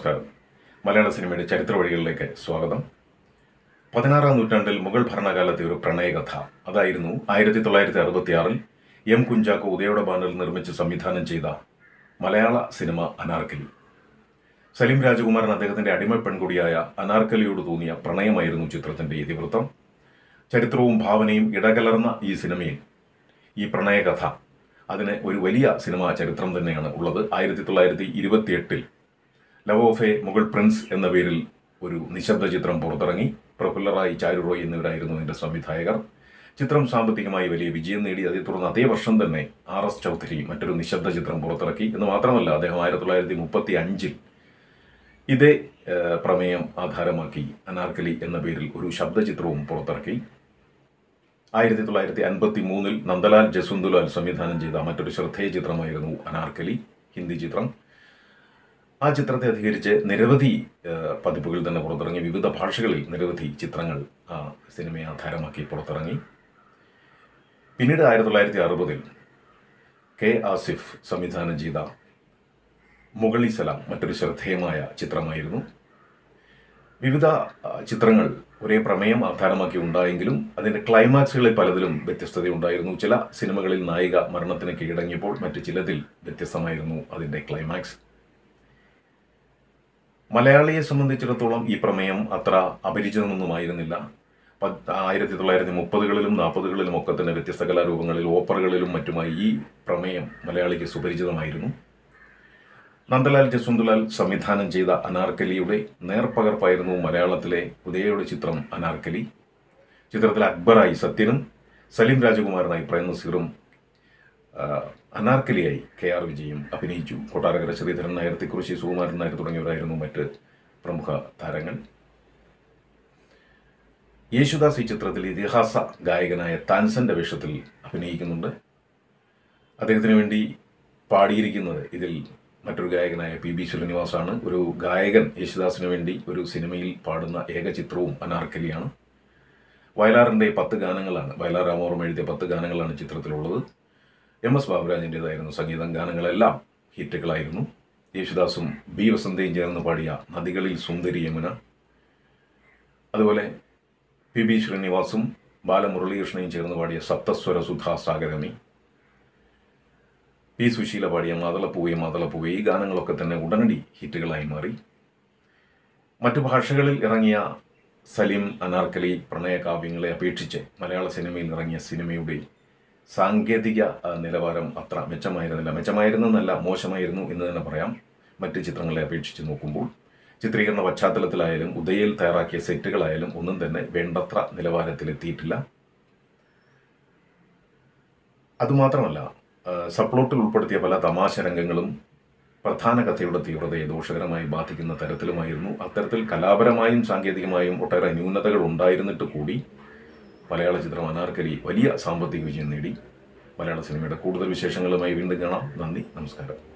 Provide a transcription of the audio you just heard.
നമസ്കാരം മലയാള സിനിമയുടെ ചരിത്ര വഴികളിലേക്ക് സ്വാഗതം പതിനാറാം നൂറ്റാണ്ടിൽ മുഗൾ ഭരണകാലത്തെ ഒരു പ്രണയകഥ അതായിരുന്നു ആയിരത്തി തൊള്ളായിരത്തി അറുപത്തി ആറിൽ എം കുഞ്ചാക്കോ ഉദയോടെ ബാനറിൽ നിർമ്മിച്ച് സംവിധാനം ചെയ്ത മലയാള സിനിമ അനാർക്കലി സലീം രാജകുമാരൻ അദ്ദേഹത്തിന്റെ അടിമ പെൺകുടിയായ അനാർക്കലിയോട് തോന്നിയ പ്രണയമായിരുന്നു ചിത്രത്തിന്റെ ഇതിവൃത്തം ചരിത്രവും ഭാവനയും ഇടകലർന്ന ഈ സിനിമയിൽ ഈ പ്രണയകഥ അതിന് ഒരു വലിയ സിനിമാ ചരിത്രം തന്നെയാണ് ഉള്ളത് ആയിരത്തി തൊള്ളായിരത്തി ഇരുപത്തി എട്ടിൽ love of a Mughal prince എന്ന പേരിൽ ഒരു നിശബ്ദ ചിത്രം പുറത്തിറങ്ങി പ്രഫുല്ലറായി ചാരു റോയ് എന്നിവരായിരുന്നു ഇതിന്റെ സംവിധായകർ ചിത്രം സാമ്പത്തികമായി വലിയ വിജയം നേടി അതേ തുടർന്ന് അതേ വർഷം തന്നെ ആർ എസ് ചൗധരി മറ്റൊരു നിശബ്ദ ചിത്രം പുറത്തിറക്കി എന്ന് മാത്രമല്ല അദ്ദേഹം ആയിരത്തി തൊള്ളായിരത്തി മുപ്പത്തി അഞ്ചിൽ ഇതേ ഏഹ്, പ്രമേയം ആധാരമാക്കി അനാർക്കലി എന്ന പേരിൽ ഒരു ശബ്ദചിത്രവും പുറത്തിറക്കി ആയിരത്തി തൊള്ളായിരത്തി അൻപത്തി മൂന്നിൽ നന്ദലാൽ ജസ്വന്തുലാൽ സംവിധാനം ചെയ്ത മറ്റൊരു ശ്രദ്ധേയ ചിത്രമായിരുന്നു അനാർക്കലി ഹിന്ദി ചിത്രം ആ ചിത്രത്തെ അധികരിച്ച് നിരവധി ഏഹ്, പതിപ്പുകൾ തന്നെ പുറത്തിറങ്ങി വിവിധ ഭാഷകളിൽ നിരവധി ചിത്രങ്ങൾ ആ സിനിമയെ ആധാരമാക്കി പുറത്തിറങ്ങി പിന്നീട് ആയിരത്തി തൊള്ളായിരത്തി അറുപതിൽ കെ ആസിഫ് സംവിധാനം ചെയ്ത മുഗളി സലാം മറ്റൊരു ശ്രദ്ധേയമായ ചിത്രമായിരുന്നു വിവിധ ആ, ചിത്രങ്ങൾ ഒരേ പ്രമേയം ആധാരമാക്കി ഉണ്ടായെങ്കിലും അതിന്റെ ക്ലൈമാക്സുകളിൽ പലതിലും വ്യത്യസ്തതയുണ്ടായിരുന്നു ചില സിനിമകളിൽ നായിക മരണത്തിന് കീഴടങ്ങിയപ്പോൾ മറ്റു ചിലതിൽ വ്യത്യസ്തമായിരുന്നു അതിന്റെ ക്ലൈമാക്സ് മലയാളിയെ സംബന്ധിച്ചിടത്തോളം ഈ പ്രമേയം അത്ര അപരിചിതമൊന്നുമായിരുന്നില്ല പത്ത് ആയിരത്തി തൊള്ളായിരത്തി മുപ്പതുകളിലും നാൽപ്പതുകളിലും ഒക്കെ തന്നെ വ്യത്യസ്ത കലാരൂപങ്ങളിൽ ഓപ്പറകളിലും മറ്റുമായി ഈ പ്രമേയം മലയാളിക്ക് സുപരിചിതമായിരുന്നു നന്ദലാൽ ജസ്വന്തുലാൽ സംവിധാനം ചെയ്ത അനാർക്കലിയുടെ നേർപ്പകർപ്പായിരുന്നു മലയാളത്തിലെ ഉദയയുടെ ചിത്രം അനാർക്കലി ചിത്രത്തിൽ അക്ബറായി സത്യനും സലീം രാജകുമാരനായി പ്രേം നസീറും ആ, അനാർക്കലിയായി കെ ആർ വിജയും അഭിനയിച്ചു കൊട്ടാരക്കര ശ്രീധരൻ നായർ തിക്കുറിശി സുകുമാരൻ നായർ തുടങ്ങിയവരായിരുന്നു മറ്റ് പ്രമുഖ താരങ്ങൾ യേശുദാസ് ഈ ചിത്രത്തിൽ ഇതിഹാസ ഗായകനായ താൻസന്റെ വേഷത്തിൽ അഭിനയിക്കുന്നുണ്ട് അദ്ദേഹത്തിന് വേണ്ടി പാടിയിരിക്കുന്നത് ഇതിൽ മറ്റൊരു ഗായകനായ പി ബി ശ്രീനിവാസാണ് ഒരു ഗായകൻ യേശുദാസിന് വേണ്ടി ഒരു സിനിമയിൽ പാടുന്ന ഏക ചിത്രവും അനാർക്കലിയാണ് വയലാറിൻ്റെ പത്ത് ഗാനങ്ങളാണ് വയലാർ രാമോർമ്മ എഴുതിയ പത്ത് ഗാനങ്ങളാണ് ചിത്രത്തിലുള്ളത് എം എസ് ബാബുരാജിൻ്റെതായിരുന്നു സംഗീതം ഗാനങ്ങളെല്ലാം ഹിറ്റുകളായിരുന്നു യേശുദാസും ബി വസന്തയും ചേർന്ന് പാടിയ നദികളിൽ സുന്ദരി യമുന അതുപോലെ പി ബി ശ്രീനിവാസും ബാലമുരളീകൃഷ്ണയും ചേർന്ന് പാടിയ സപ്തസ്വര സുധാ സാഗരമി പി സുശീല പാടിയ മാതളപ്പൂവെ മാതളപ്പൂവെ ഈ ഗാനങ്ങളൊക്കെ തന്നെ ഉടനടി ഹിറ്റുകളായി മാറി മറ്റു ഭാഷകളിൽ ഇറങ്ങിയ സലീം അനാർക്കലി പ്രണയകാവ്യങ്ങളെ അപേക്ഷിച്ച് മലയാള സിനിമയിൽ ഇറങ്ങിയ സിനിമയുടെ സാങ്കേതിക ആ, നിലവാരം അത്ര മെച്ചമായിരുന്നില്ല മെച്ചമായിരുന്നെന്നല്ല മോശമായിരുന്നു എന്ന് തന്നെ പറയാം മറ്റ് ചിത്രങ്ങളെ അപേക്ഷിച്ച് നോക്കുമ്പോൾ ചിത്രീകരണ പശ്ചാത്തലത്തിലായാലും ഉദയയിൽ തയ്യാറാക്കിയ സെറ്റുകളായാലും ഒന്നും തന്നെ വേണ്ടത്ര നിലവാരത്തിലെത്തിയിട്ടില്ല അതുമാത്രമല്ല ആ, സബ്പ്ലോട്ടിൽ ഉൾപ്പെടുത്തിയ പല തമാശ രംഗങ്ങളും പ്രധാന കഥയുടെ തീവ്രതയെ ദോഷകരമായി ബാധിക്കുന്ന തരത്തിലുമായിരുന്നു അത്തരത്തിൽ കലാപരമായും സാങ്കേതികമായും ഒട്ടേറെ ന്യൂനതകൾ ഉണ്ടായിരുന്നിട്ട് കൂടി മലയാള ചിത്രം അനാർക്കലി വലിയ സാമ്പത്തിക വിജയം നേടി മലയാള സിനിമയുടെ കൂടുതൽ വിശേഷങ്ങളുമായി വീണ്ടും കാണാം നന്ദി നമസ്കാരം